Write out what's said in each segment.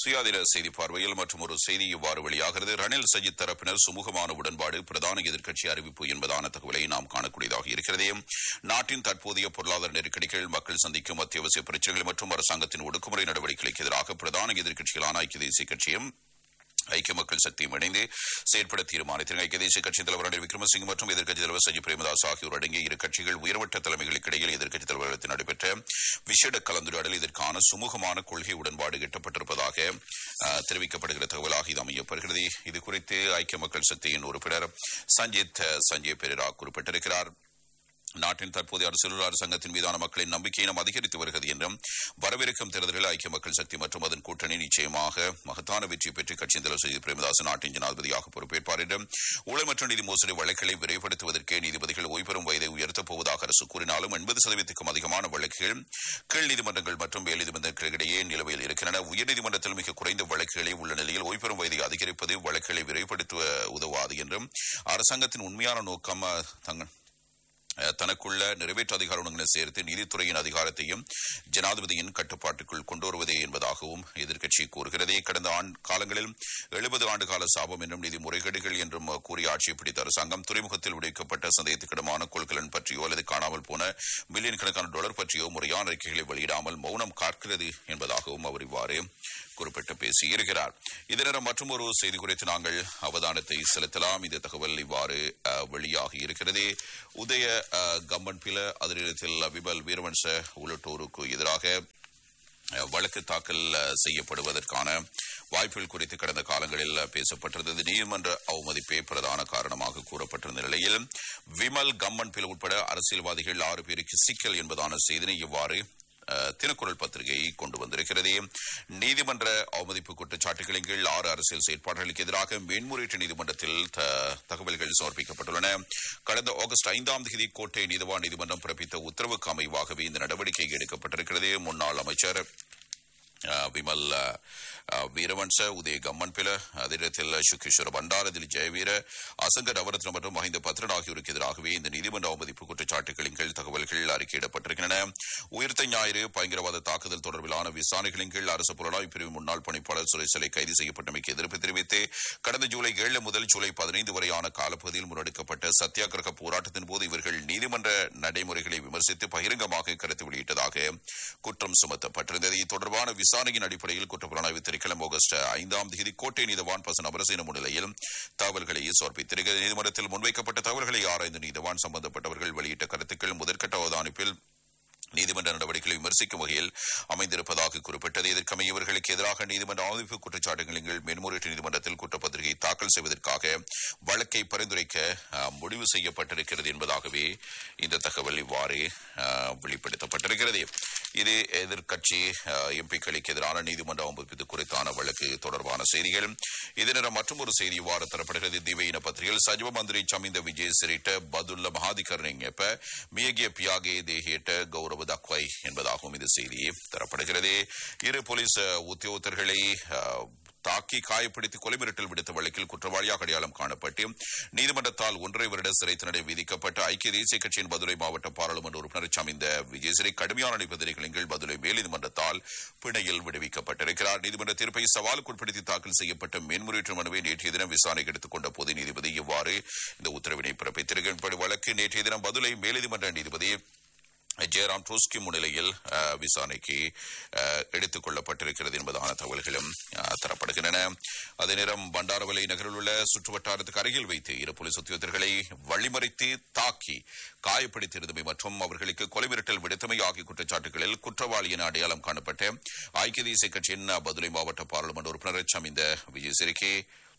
சுயாதீன செய்தி பார்வையில் மற்றும் ஒரு செய்தி இவ்வாறு வெளியாகிறது ரணில் சஜித் தரப்பினர் சுமூகமான உடன்பாடு பிரதான எதிர்க்கட்சி அறிவிப்பு என்பதான தகவலை நாம் காணக்கூடியதாக இருக்கிறது நாட்டின் தற்போதைய பொருளாதார நெருக்கடிகள் மக்கள் சந்திக்கும் அத்தியாவசிய பிரச்சனைகள் மற்றும் அரசாங்கத்தின் ஒடுக்குமுறை நடவடிக்கைகளுக்கு எதிராக பிரதான எதிர்க்கட்சிகளான ஐக்கிய தேசிய கட்சியும் ஐக்கிய மக்கள் சக்தியும் இணைந்து செயற்பட தீர்மானித்தனர் ஐக்கிய தேசிய கட்சித் தலைவர் ரணில் விக்ரமசிங்க மற்றும் எதிர்க்கட்சித் தலைவர் சஜி பிரேமதாஸ் ஆகியோர் அடங்கிய இரு கட்சிகள் உயர்மட்ட தலைமைகளுக்கு இடையில் எதிர்க்கட்சித் தலைவர்களுக்கு நடைபெற்ற விசேட கலந்துரையாடல் இதற்கான சுமூகமான கொள்கை உடன்பாடு எட்டப்பட்டிருப்பதாக அஹ், தெரிவிக்கப்படுகிற தகவலாக இது அமையப்படுகிறது இது குறித்து ஐக்கிய மக்கள் சக்தியின் உறுப்பினர் சஞ்சித் அஹ், சஞ்சய் பெரேரா குறிப்பிட்டிருக்கிறார் நாட்டின் தற்போதைய அரசியல் அரசாங்கத்தின் மீதான மக்களின் நம்பிக்கை நாம் அதிகரித்து வருகிறது என்றும் வரவிருக்கும் தேர்தலில் ஐக்கிய மக்கள் சக்தி மற்றும் அதன் கூட்டணி நிச்சயமாக மகத்தான வெற்றி பெற்று கட்சியின் தலைவர் செய்தி பிரேமதாஸ் நாட்டின் ஜனாதிபதியாக பொறுப்பேற்பார் என்றும் ஊழல் மற்றும் நிதி மோசடி வழக்குகளை விரைவுபடுத்துவதற்கே நீதிபதிகள் ஓய்வெறும் வயதை உயர்த்தப் போவதாக அரசு கூறினாலும் எண்பது சதவீதத்துக்கும் அதிகமான வழக்குகள் கீழ் நீதிமன்றங்கள் மற்றும் மேல் நீதிமன்றங்களுக்கிடையே நிலுவையில் இருக்கின்றன உயர்நீதிமன்றத்தில் மிக குறைந்த வழக்குகளே உள்ள நிலையில் ஓய்வெறும் வயதை அதிகரிப்பது வழக்குகளை விரைவுபடுத்த உதவாது என்றும் அரசாங்கத்தின் உண்மையான நோக்கம் அஹ், தங்கள் அஹ், தனக்குள்ள நிறைவேற்று அதிகாரங்களுடன் சேர்த்து நீதித்துறையின் அதிகாரத்தையும் ஜனாதிபதியின் கட்டுப்பாட்டுக்குள் கொண்டு வருவதே என்பதாகவும் எதிர்க்கட்சி கூறுகிறது கடந்த ஆண்டு காலங்களில் எழுபது ஆண்டு கால சாபம் என்றும் நிதி முறைகேடுகள் என்றும் கூறிய ஆட்சியை பிடித்த அரசாங்கம் துறைமுகத்தில் விடுவிக்கப்பட்ட சந்தேகத்துக்கிடமான கொள்கலன் பற்றியோ அல்லது காணாமல் போன மில்லியன் கணக்கான டாலர் பற்றியோ முறையான அறிக்கைகளை வெளியிடாமல் மௌனம் காக்கிறது என்பதாகவும் அவர் இவ்வாறு குறிப்பிட்டு பேசியிருக்கிறார் இதர மற்றும் ஒரு செய்தி குறித்து நாங்கள் அவதானத்தை செலுத்தலாம் இந்த தகவல் இவ்வாறு அஹ், வெளியாகி இருக்கிறது உதய அஹ், கம்மன் பில அதிரத்தில் விமல் வீரவன்ச உள்ளிட்டோருக்கு எதிராக அஹ், வழக்கு தாக்கல் அஹ், செய்யப்படுவதற்கான வாய்ப்புகள் குறித்து கடந்த காலங்களில் பேசப்பட்டிருந்தது நீதிமன்ற அவமதிப்பே பிரதான காரணமாக கூறப்பட்டிருந்த நிலையில் விமல் கம்மன் பில் உட்பட அரசியல்வாதிகள் ஆறு பேருக்கு சிக்கல் என்பதான செய்தினை இவ்வாறு அஹ், தினக்குரல் பத்திரிகை கொண்டு வந்திருக்கிறது நீதிமன்ற அவமதிப்பு குற்றச்சாட்டுகளின் கீழ் ஆறு அரசியல் செயற்பாடுகளுக்கு எதிராக மேன்முறையீட்டு நீதிமன்றத்தில் த- தகவல்கள் சமர்ப்பிக்கப்பட்டுள்ளன கடந்த ஆகஸ்ட் ஐந்தாம் தேதி கோட்டை நீதிவான் நீதிமன்றம் பிறப்பித்த உத்தரவுக்கு அமைவாகவே இந்த நடவடிக்கை எடுக்கப்பட்டிருக்கிறது முன்னாள் அமைச்சர் அஹ், விமல் அஹ், அஹ், வீரவன்ச உதய கம்மன் பில அதிரத்தில் சுகேஸ்வர பண்டார திலி ஜெயவீர அசங்க நவரத்ன மற்றும் மஹிந்த பத்ரன் ஆகியோருக்கு எதிராகவே இந்த நீதிமன்ற அவமதிப்பு குற்றச்சாட்டுகளின் கீழ் தகவல்கள் அறிக்கையிடப்பட்டிருக்கின்றன உயிர்த்த ஞாயிறு பயங்கரவாத தாக்குதல் தொடர்பிலான விசாரணைகளின் கீழ் அரசு புலனாய்வு பிரிவு முன்னாள் பணிப்பாளர் சுரேசலை கைது செய்யப்பட்டமைக்கு எதிர்ப்பு தெரிவித்து கடந்த ஜூலை ஏழு முதல் ஜூலை பதினைந்து வரையான காலப்பகுதியில் முன்னெடுக்கப்பட்ட சத்தியாகிரக போராட்டத்தின் போது இவர்கள் நீதிமன்ற நடைமுறைகளை விமர்சித்து பகிரங்கமாக கருத்து வெளியிட்டதாக குற்றம் சுமத்தப்பட்டிருந்தது இது தொடர்பான விசாரணையின் அடிப்படையில் குற்றப்புலனாய்வு திணைக்களம் ஆகஸ்ட் ஐந்தாம் தேதி கோட்டை நீதவான் பசன் அமரசேன முன்னிலையில் தகவல்களை சமர்ப்பித்திருக்கிறது நீதிமன்றத்தில் முன்வைக்கப்பட்ட தகவல்களை ஆராய்ந்த நீதவான் சம்பந்தப்பட்டவர்கள் வெளியிட்ட கருத்துக்கள் முதற்கட்ட அவதானிப்பில் நீதிமன்ற நடவடிக்கைகளை விமர்சிக்கும் வகையில் அமைந்திருப்பதாக குறிப்பிட்டது இதற்கமைய இவர்களுக்கு எதிராக நீதிமன்ற அவமதிப்பு குற்றச்சாட்டுகளின் கீழ் மேன்முறையீட்டு நீதிமன்றத்தில் குற்றப்பத்திரிகை தாக்கல் செய்வதற்காக வழக்கை பரிந்துரைக்க அஹ், முடிவு செய்யப்பட்டிருக்கிறது என்பதாகவே இந்த தகவல் இவ்வாறு அஹ், வெளிப்படுத்தப்பட்டிருக்கிறது இது எதிர்க்கட்சி எம்பிக்களுக்கு எதிரான நீதிமன்ற அவமதிப்பு குறித்தான வழக்கு தொடர்பான செய்திகள் இதனிட மற்றும் ஒரு செய்தி இவ்வாறு தரப்படுகிறது திவையின பத்திரிகையில் சஜிவ மந்திரி சமிந்த விஜய் சிரிட்ட பதுல்ல மகாதிகரணிங் எப்ப மியகிய பியாகே தேகியட்ட கௌரவ தக்வை என்பதாகவும் இது செய்தி தரப்படுகிறது இரு போலீஸ் அஹ், உத்தியோகத்தர்களை அஹ், தாக்கி காயப்படுத்தி கொலை மிரட்டல் விடுத்த வழக்கில் குற்றவாளியாக அடையாளம் காணப்பட்டு நீதிமன்றத்தால் ஒன்றரை வருட சிறை தண்டனை விதிக்கப்பட்ட ஐக்கிய தேசிய கட்சியின் பதுளை மாவட்ட பாராளுமன்ற உறுப்பினர் சமிந்த விஜயசிறை கடுமையான நிபந்தனைகளின் கீழ் பதுளை மேல் நீதிமன்றத்தால் பிணையில் விடுவிக்கப்பட்டிருக்கிறார் நீதிமன்ற தீர்ப்பை சவாலுக்குட்படுத்தி தாக்கல் செய்யப்பட்ட மேன்முறையீட்டு மனுவை நேற்றைய தினம் விசாரணைக்கு எடுத்துக் கொண்ட போது நீதிபதி இவ்வாறு இந்த உத்தரவினை பிறப்பித்திருக்கிற வழக்கு நேற்றைய தினம் பதுளை மேல்நீதிமன்ற நீதிபதி ஜெயராம் ட்ரோஸ்கி முன்னிலையில் அஹ், விசாரணைக்கு அஹ், எடுத்துக் கொள்ளப்பட்டிருக்கிறது என்பதான தகவல்களும் அஹ், தரப்படுகின்றன அதே நேரம் பண்டாரவலை நகரில் உள்ள சுற்றுவட்டாரத்துக்கு அருகில் வைத்து இரு போலீஸ் உத்தியோகத்தர்களை வழிமறித்து தாக்கி காயப்படுத்தியிருந்தமை மற்றும் அவர்களுக்கு கொலை மிரட்டல் விடுத்தமை ஆகிய குற்றச்சாட்டுகளில் குற்றவாளி என அடையாளம் காணப்பட்ட ஐக்கிய தேசிய கட்சியின் பதுளை மாவட்ட பாராளுமன்ற உறுப்பினர் சமிந்த விஜய் சிறிகே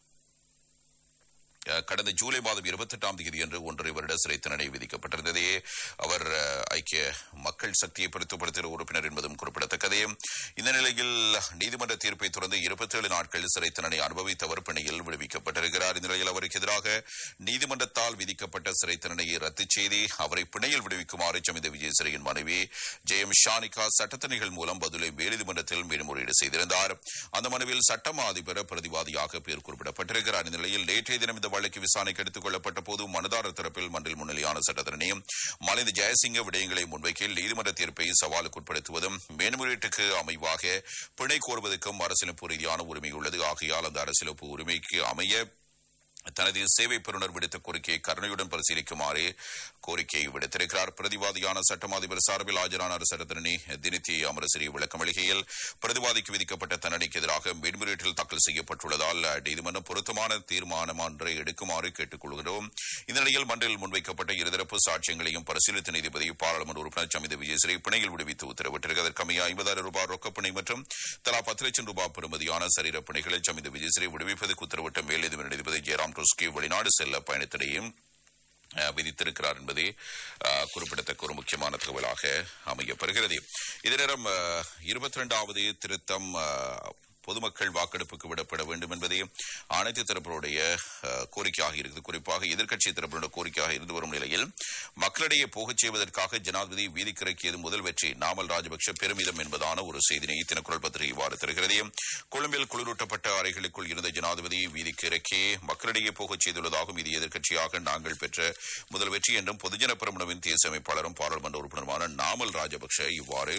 அஹ், கடந்த ஜூலை மாதம் இருபத்தெட்டாம் தேதி அன்று ஒன்றரை வருட சிறை தண்டனை விதிக்கப்பட்டிருந்ததே அவர் அஹ், ஐக்கிய மக்கள் சக்தியை பொருத்தப்படுத்திய உறுப்பினர் என்பதும் குறிப்பிடத்தக்கது இந்த நிலையில் நீதிமன்ற தீர்ப்பை தொடர்ந்து இருபத்தேழு நாட்கள் சிறை தண்டனை அனுபவித்தவர் பிணையில் விடுவிக்கப்பட்டிருக்கிறார் இந்த நிலையில் அவருக்கு எதிராக நீதிமன்றத்தால் விதிக்கப்பட்ட சிறை தண்டனையை ரத்து செய்து அவரை பிணையில் விடுவிக்குமாறு சமித விஜய் சிறையின் மனைவி ஜெயம் ஷானிகா சட்டத்தணிகள் மூலம் பதிலை மேல்நீதிமன்றத்தில் மேல்முறையீடு செய்திருந்தார் அந்த மனுவில் சட்டமா அதிபர் பிரதிவாதியாக பேர் குறிப்பிடப்பட்டிருக்கிறார் இந்த நிலையில் நேற்றைய தினம் இந்த வழக்கு விசாரணைக்கு எடுத்துக் கொள்ளப்பட்ட போது மனுதாரர் தரப்பில் மன்றில் முன்னிலையான சட்டத்தரணி மலிந்த ஜெயசிங்க விடயங்களை முன்வைக்கையில் நீதிமன்ற தீர்ப்பை சவாலுக்குட்படுத்துவதும் மேன்முறையீட்டுக்கு அமைவாக தொடர்பாக பிணை கோருவதற்கும் அரசியலமைப்பு ரீதியான உரிமை உள்ளது ஆகையால் அந்த அரசியலமைப்பு உரிமைக்கு அமைய தனது சேவை பெறுநர் விடுத்த கோரிக்கையை கருணையுடன் பரிசீலிக்குமாறு கோரிக்கையை விடுத்திருக்கிறார் பிரதிவாதியான சட்டம் அதிபர் சார்பில் ஆஜரான அரசு தண்டனை தினித்தி அமரசிறி விளக்கமளிகையில் பிரதிவாதிக்கு விதிக்கப்பட்ட தண்டனைக்கு எதிராக மேன்முறையீட்டில் தாக்கல் செய்யப்பட்டுள்ளதால் நீதிமன்றம் பொருத்தமான தீர்மானம் ஒன்றை எடுக்குமாறு கேட்டுக் கொள்கிறோம் இந்த நிலையில் மன்றில் முன்வைக்கப்பட்ட இருதரப்பு சாட்சியங்களையும் பரிசீலித்த நீதிபதி பாராளுமன்ற உறுப்பினர் சமித விஜயஸ்ரீ பிணையில் விடுவித்து உத்தரவிட்டிருக்கிறது அதற்கமைய ஐம்பதாயிரம் ரூபாய் ரொக்கப்பிணை மற்றும் தலா பத்து லட்சம் ரூபாய் பெறுமதியான சரீர பிணைகளை சமித விஜயஸ்ரீ விடுவிப்பதற்கு உத்தரவிட்ட மேல் நீதிமன்ற நீதிபதி ஜெயராம் டுஸ்கி வெளிநாடு செல்ல பயணத்திடையும் அஹ், விதித்திருக்கிறார் என்பதே அஹ், குறிப்பிடத்தக்க ஒரு முக்கியமான தகவலாக அமையப்பெறுகிறது இதே நேரம் இருபத்தி இரண்டாவது திருத்தம் அஹ், பொதுமக்கள் வாக்கெடுப்புக்கு விடப்பட வேண்டும் என்பதே அனைத்து தரப்பினுடைய அஹ், கோரிக்கையாக இருக்குது குறிப்பாக எதிர்க்கட்சி தரப்பினுடைய கோரிக்கையாக இருந்து வரும் நிலையில் மக்களிடையே போகச் செய்வதற்காக ஜனாதிபதி வீதிக்கிறக்கியது முதல் வெற்றி நாமல் ராஜபக்ஷ பெருமிதம் என்பதான ஒரு செய்தினை தினக்குரல் பத்திரிகை இவ்வாறு தருகிறது கொழும்பில் குளிரூட்டப்பட்ட அறைகளுக்குள் இருந்த ஜனாதிபதி வீதிக்கு இறக்கி மக்களிடையே போகச் செய்துள்ளதாகவும் இது எதிர்க்கட்சியாக நாங்கள் பெற்ற முதல் வெற்றி என்றும் பொதுஜன பெருமனவின் தேசிய அமைப்பாளரும் பாராளுமன்ற உறுப்பினருமான நாமல் ராஜபக்ஷ இவ்வாறு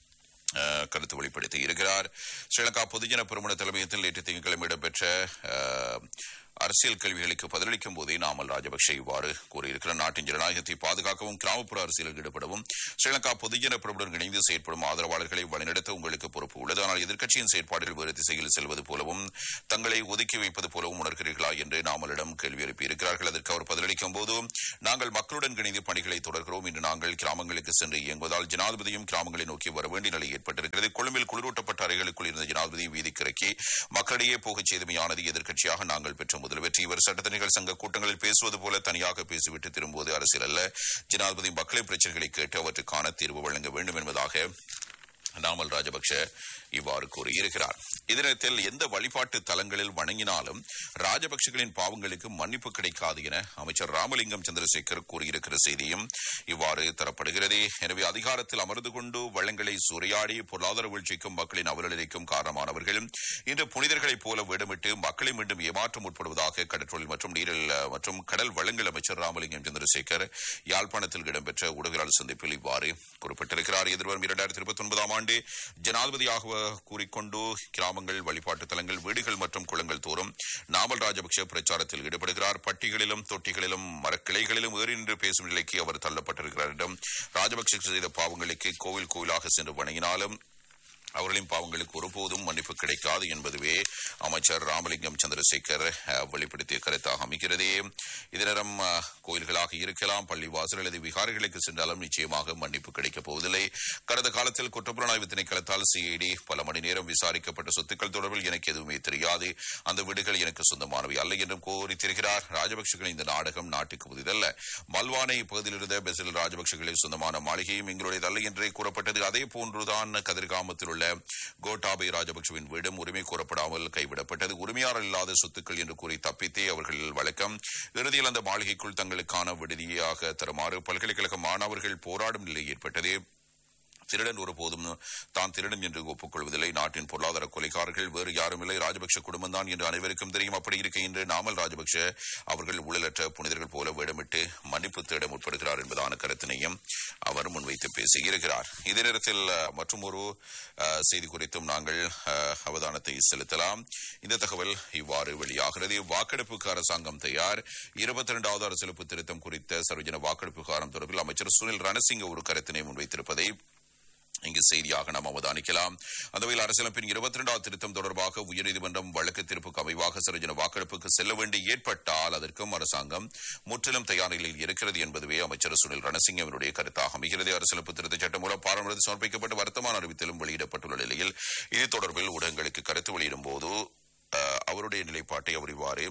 அஹ், கருத்து வெளிப்படுத்தி இருக்கிறார் ஸ்ரீலங்கா பொதுஜன பெருமன தலைமையத்தில் நேற்று திங்கட்கிழமை இடம்பெற்ற அஹ், அரசியல் கேள்விகளுக்கு பதிலளிக்கும் போதே நாமல் ராஜபக்ஷ இவ்வாறு கூறியிருக்கிறார் நாட்டின் ஜனநாயகத்தை பாதுகாக்கவும் கிராமப்புற அரசியலில் ஈடுபடவும் ஸ்ரீலங்கா பொதுஜன பிரபுடன் இணைந்து செயற்படும் ஆதரவாளர்களை வழிநடத்த உங்களுக்கு பொறுப்பு உள்ளது ஆனால் எதிர்க்கட்சியின் செயற்பாடுகள் வேறு திசையில் செல்வது போலவும் தங்களை ஒதுக்கி வைப்பது போலவும் உணர்கிறீர்களா என்று நாமலிடம் கேள்வி எழுப்பியிருக்கிறார்கள் அதற்கு அவர் பதிலளிக்கும் போது நாங்கள் மக்களுடன் இணைந்து பணிகளை தொடர்கிறோம் இன்று நாங்கள் கிராமங்களுக்கு சென்று இயங்குவதால் ஜனாதிபதியும் கிராமங்களை நோக்கி வர வேண்டிய நிலை ஏற்பட்டிருக்கிறது கொழும்பில் குளிரூட்டப்பட்ட அறைகளுக்குள் இருந்த ஜனாதிபதி வீதிக்கு இறக்கி மக்களிடையே போகச் செய்தமையானது எதிர்க்கட்சியாக நாங்கள் பெற்ற முதல் வெற்றி இவர் சட்டத்தணிகள் சங்க கூட்டங்களில் பேசுவது போல தனியாக பேசிவிட்டு திரும்புவது அரசியல் அல்ல ஜனாதிபதி மக்களின் பிரச்சனைகளை கேட்டு அவற்றுக்கான தீர்வு வழங்க வேண்டும் என்பதாக நாமல் ராஜபக்ஷ இவ்வாறு கூறியிருக்கிறார் இதனத்தில் எந்த வழிபாட்டு தலங்களில் வணங்கினாலும் ராஜபக்ஷகளின் பாவங்களுக்கு மன்னிப்பு கிடைக்காது என அமைச்சர் ராமலிங்கம் சந்திரசேகர் கூறியிருக்கிற செய்தியும் இவ்வாறு தரப்படுகிறது எனவே அதிகாரத்தில் அமர்ந்து கொண்டு வளங்களை சூறையாடி பொருளாதார வீழ்ச்சிக்கும் மக்களின் அவலநிலைக்கும் காரணமானவர்கள் இன்று புனிதர்களைப் போல வேடமிட்டு மக்களை மீண்டும் ஏமாற்றம் உட்படுவதாக கடற்றொழில் மற்றும் நீரில் அஹ், மற்றும் கடல் வளங்கள் அமைச்சர் ராமலிங்கம் சந்திரசேகர் யாழ்ப்பாணத்தில் இடம்பெற்ற ஊடகவியலாளர் சந்திப்பில் இவ்வாறு குறிப்பிட்டிருக்கிறார் எதிர்வரும் இரண்டாயிரத்தி இருபத்தி ஒன்பதாம் ஆண்டு ஜனாதிபதியாக கூறிக்கொண்டு கிராமங்கள் வழிபாட்டு தலங்கள் வீடுகள் மற்றும் குளங்கள் தோறும் நாமல் ராஜபக்ஷ பிரச்சாரத்தில் ஈடுபடுகிறார் பட்டிகளிலும் தொட்டிகளிலும் மரக்கிளைகளிலும் ஏறி நின்று பேசும் நிலைக்கு அவர் தள்ளப்பட்டிருக்கிறார் என்றும் ராஜபக்ஷ செய்த பாவங்களுக்கு கோவில் கோவிலாக சென்று வணங்கினாலும் அவர்களின் பாவங்களுக்கு ஒருபோதும் மன்னிப்பு கிடைக்காது என்பதுவே அமைச்சர் ராமலிங்கம் சந்திரசேகர் அஹ், வெளிப்படுத்திய கருத்தாக அமைகிறது இதனிடம் அஹ், கோயில்களாக இருக்கலாம் பள்ளி வாசல் அல்லது விகாரிகளுக்கு சென்றாலும் நிச்சயமாக மன்னிப்பு கிடைக்கப் போவதில்லை கடந்த காலத்தில் குற்றப்புலனாய்வு திணைக்களத்தால் சிஐடி பல மணி நேரம் விசாரிக்கப்பட்ட சொத்துக்கள் தொடர்பில் எனக்கு எதுவுமே தெரியாது அந்த வீடுகள் எனக்கு சொந்தமானவை அல்ல என்றும் கோரித்திருக்கிறார் ராஜபக்சகளின் இந்த நாடகம் நாட்டுக்கு புதிதல்ல மல்வானை பகுதியில் இருந்த பெசில் ராஜபக்சகளின் சொந்தமான மாளிகையும் எங்களுடையதல்ல என்றே கூறப்பட்டது அதே போன்றுதான் கதிர்காமத்தில் உள்ள கோட்டாபய ராஜபக்சவின் வீடும் உரிமை கோரப்படாமல் கைவிடப்பட்டது உரிமையாளர் இல்லாத சொத்துக்கள் என்று கூறி தப்பித்தே அவர்கள் வழக்கம் இறுதியில் அந்த மாளிகைக்குள் தங்களுக்கான விடுதியாக தருமாறு பல்கலைக்கழக மாணவர்கள் போராடும் நிலை ஏற்பட்டது திருடன் ஒருபோதும் தான் திருடன் என்று ஒப்புக்கொள்வதில்லை நாட்டின் பொருளாதார கொலைகாரர்கள் வேறு யாருமில்லை ராஜபக்ஷ குடும்பம்தான் என்று அனைவருக்கும் தெரியும் அப்படி இருக்க இன்று நாமல் ராஜபக்ஷ அவர்கள் ஊழலற்ற புனிதர்கள் போல வேடமிட்டு மன்னிப்பு தேட முற்படுகிறார் என்பதான கருத்தினையும் அவர் முன்வைத்து பேசியிருக்கிறார் இதே நேரத்தில் மற்றும் ஒரு செய்தி குறித்தும் நாங்கள் அஹ், அவதானத்தை செலுத்தலாம் இந்த தகவல் இவ்வாறு வெளியாகிறது வாக்கெடுப்புக்கு அரசாங்கம் தயார் இருபத்தி இரண்டாவது அரசியலமைப்பு திருத்தம் குறித்த சர்வஜன வாக்கெடுப்பு காரம் தொடர்பில் அமைச்சர் சுனில் ரணசிங்க ஒரு கருத்தினை முன்வைத்திருப்பதை இங்கு செய்தியாக நாம் அவதானிக்கலாம் அந்த வகையில் அரசியலமைப்பின் இருபத்தி இரண்டாவது திருத்தம் தொடர்பாக உயர்நீதிமன்றம் வழக்கு தீர்ப்புக்கு அமைவாக சர்வஜன வாக்கெடுப்புக்கு செல்ல வேண்டி ஏற்பட்டால் அதற்கும் அரசாங்கம் முற்றிலும் தயார் நிலையில் இருக்கிறது என்பதுவே அமைச்சர் சுனில் ரணசிங் அவருடைய கருத்தாக அமைகிறது அரசியலமைப்பு திருத்த சட்டம் மூலம் பாராளுமன்றத்தில் சமர்ப்பிக்கப்பட்ட வர்த்தமான அறிவித்தலும் வெளியிடப்பட்டுள்ள நிலையில் இது தொடர்பில் ஊடகங்களுக்கு கருத்து வெளியிடும் போது அஹ், அவருடைய நிலைப்பாட்டை அவர் இவ்வாறு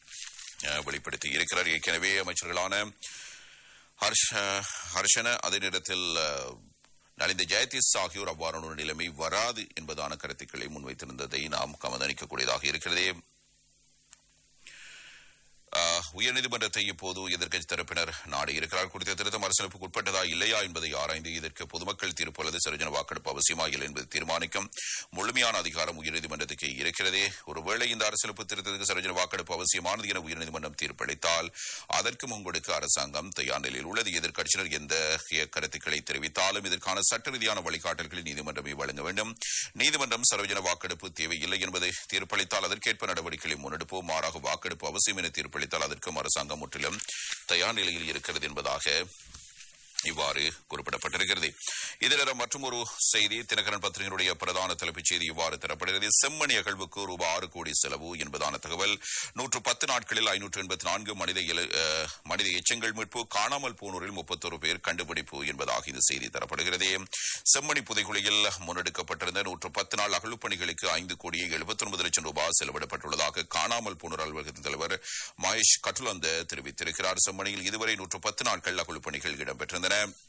அஹ், வெளிப்படுத்தி இருக்கிறார் ஏற்கனவே அமைச்சர்களான ஹர்ஷ ஹர்ஷன அதே நேரத்தில் அஹ், நலிந்த ஜெயதீஸ் ஆகியோர் அவ்வாறான ஒரு நிலைமை வராது என்பதான கருத்துக்களை முன்வைத்திருந்ததை நாம் கவனிக்கக்கூடியதாக இருக்கிறது ஆஹ், உயர்நீதிமன்றத்தை இப்போது எதிர்க்கட்சி தரப்பினர் நாடு இருக்கிறார் குறித்த திருத்தம் அரசியலுக்கு உட்பட்டதா இல்லையா என்பதை ஆராய்ந்து இதற்கு பொதுமக்கள் தீர்ப்பு அல்லது சர்ஜன வாக்கெடுப்பு அவசியமா இல்லை என்பதை தீர்மானிக்கும் முழுமையான அதிகாரம் உயர்நீதிமன்றத்துக்கு இருக்கிறதே ஒருவேளை இந்த அரசியலமைப்பு திருத்தத்துக்கு சர்ஜன வாக்கெடுப்பு அவசியமானது என உயர்நீதிமன்றம் தீர்ப்பளித்தால் அதற்கு முன்கொடுக்க அரசாங்கம் தயார் நிலையில் உள்ளது எதிர்க்கட்சியினர் எந்த கருத்துக்களை தெரிவித்தாலும் இதற்கான சட்ட ரீதியான வழிகாட்டல்களை நீதிமன்றமே வழங்க வேண்டும் நீதிமன்றம் சர்வஜன வாக்கெடுப்பு தேவையில்லை என்பதை தீர்ப்பளித்தால் அதற்கேற்ப நடவடிக்கைகளை முன்னெடுப்போம் மாறாக வாக்கெடுப்பு அவசியம் என தீர்ப்பளித்தால் அதற்கும் அரசாங்கம் முற்றிலும் தயார் நிலையில் இருக்கிறது என்பதாக இவ்வாறு குறிப்பிடப்பட்டிருக்கிறது இதில் மற்றும் ஒரு செய்தி தினகரன் பத்திரிகையுடைய பிரதான தலைப்புச் செய்தி இவ்வாறு தரப்படுகிறது செம்மணி அகழ்வுக்கு ரூபாய் ஆறு கோடி செலவு என்பதான தகவல் நூற்று பத்து நாட்களில் ஐநூற்று எண்பத்தி நான்கு மனித இல- அஹ், மனித எச்சங்கள் மீட்பு காணாமல் போனோரில் முப்பத்தொரு பேர் கண்டுபிடிப்பு என்பதாக இந்த செய்தி தரப்படுகிறது செம்மணி புதைகுழியில் முன்னெடுக்கப்பட்டிருந்த நூற்று பத்து நாள் அகழ்வுப் பணிகளுக்கு ஐந்து கோடியே எழுபத்தி ஒன்பது லட்சம் ரூபாய் செலவிடப்பட்டுள்ளதாக காணாமல் போனோர் அலுவலகத்தின் தலைவர் மகேஷ் கட்டுலந்த தெரிவித்திருக்கிறார் செம்மணியில் இதுவரை நூற்று பத்து நாட்கள் அகழ்வுப் பணிகள் இடம்பெற்றிருந்தன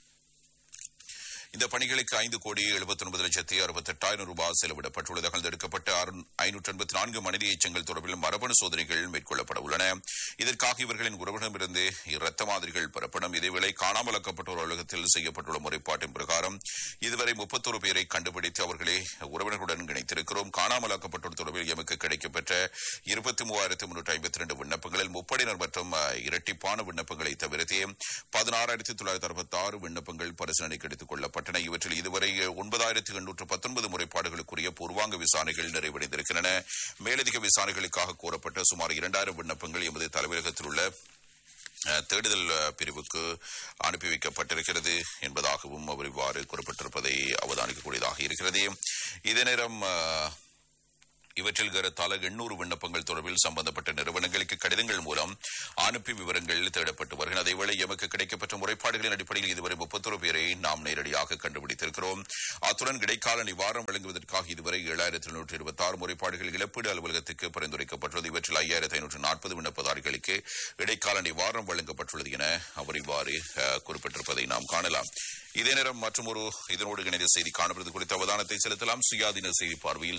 இந்த பணிகளுக்கு ஐந்து கோடி எழுபத்தி ஒன்பது லட்சத்தி அறுபத்தி எட்டாயிரம் ரூபாய் செலவிடப்பட்டுள்ளது அகழ்ந்தெடுக்கப்பட்ட ஐநூற்று எண்பத்தி நான்கு மனித எச்சங்கள் தொடர்பில் மரபணு சோதனைகள் மேற்கொள்ளப்பட உள்ளன இதற்காக இவர்களின் உறவினரிடமிருந்து இரத்த மாதிரிகள் பெறப்படும் இதேவேளை காணாமலாக்கப்பட்டோர் அலுவலகத்தில் செய்யப்பட்டுள்ள முறைப்பாட்டின் பிரகாரம் இதுவரை முப்பத்தொரு பேரை கண்டுபிடித்து அவர்களை உறவினர்களுடன் இணைத்திருக்கிறோம் காணாமலாக்கப்பட்டோர் தொடர்பில் எமக்கு கிடைக்கப்பெற்ற இருபத்தி மூவாயிரத்து முன்னூற்றி ஐம்பத்தி ரெண்டு விண்ணப்பங்களில் முப்படையினர் மற்றும் அஹ், இரட்டிப்பான விண்ணப்பங்களை தவிர்த்து பதினாறாயிரத்தி தொள்ளாயிரத்தி அறுபத்தி ஆறு விண்ணப்பங்கள் பரிசீலனைக்கு எடுத்துக் கொள்ளப்பட்டன இவற்றில் இதுவரை ஒன்பதாயிரத்தி எண்ணூற்று பத்தொன்பது முறைப்பாடுகளுக்குரிய பூர்வாங்க விசாரணைகள் நிறைவடைந்திருக்கின்றன மேலதிக விசாரணைகளுக்காக கோரப்பட்ட சுமார் இரண்டாயிரம் விண்ணப்பங்கள் எமது தலைமையகத்தில் உள்ள அஹ், தேடுதல் அஹ், பிரிவுக்கு அனுப்பி வைக்கப்பட்டிருக்கிறது என்பதாகவும் அவர் இவ்வாறு குறிப்பிட்டிருப்பதை அவதானிக்கக்கூடியதாக இருக்கிறது இதே நேரம் அஹ், இவற்றில் கருத்தால எண்ணூறு விண்ணப்பங்கள் தொடர்பில் சம்பந்தப்பட்ட நிறுவனங்களுக்கு கடிதங்கள் மூலம் அனுப்பி விவரங்கள் தேடப்பட்டு வருகின்றன அதேவேளை எமக்கு கிடைக்கப்பட்ட முறைப்பாடுகளின் அடிப்படையில் இதுவரை முப்பத்தொரு பேரை நாம் நேரடியாக கண்டுபிடித்திருக்கிறோம் அத்துடன் இடைக்கால நிவாரணம் வழங்குவதற்காக இதுவரை ஏழாயிரத்தி எழுநூற்றி இருபத்தி ஆறு முறைப்பாடுகள் இழப்பீடு அலுவலகத்துக்கு பரிந்துரைக்கப்பட்டுள்ளது இவற்றில் ஐயாயிரத்தி ஐநூற்று நாற்பது விண்ணப்பதாரிகளுக்கு இடைக்கால நிவாரணம் வழங்கப்பட்டுள்ளது என அவர் இவ்வாறு அஹ், குறிப்பிட்டிருப்பதை நாம் காணலாம் இதே நேரம் மற்றும் ஒரு இதனோடு இணைந்த செய்தி காணப்படுவது குறித்த அவதானத்தை செலுத்தலாம் சுயாதீன செய்தி பார்வையில்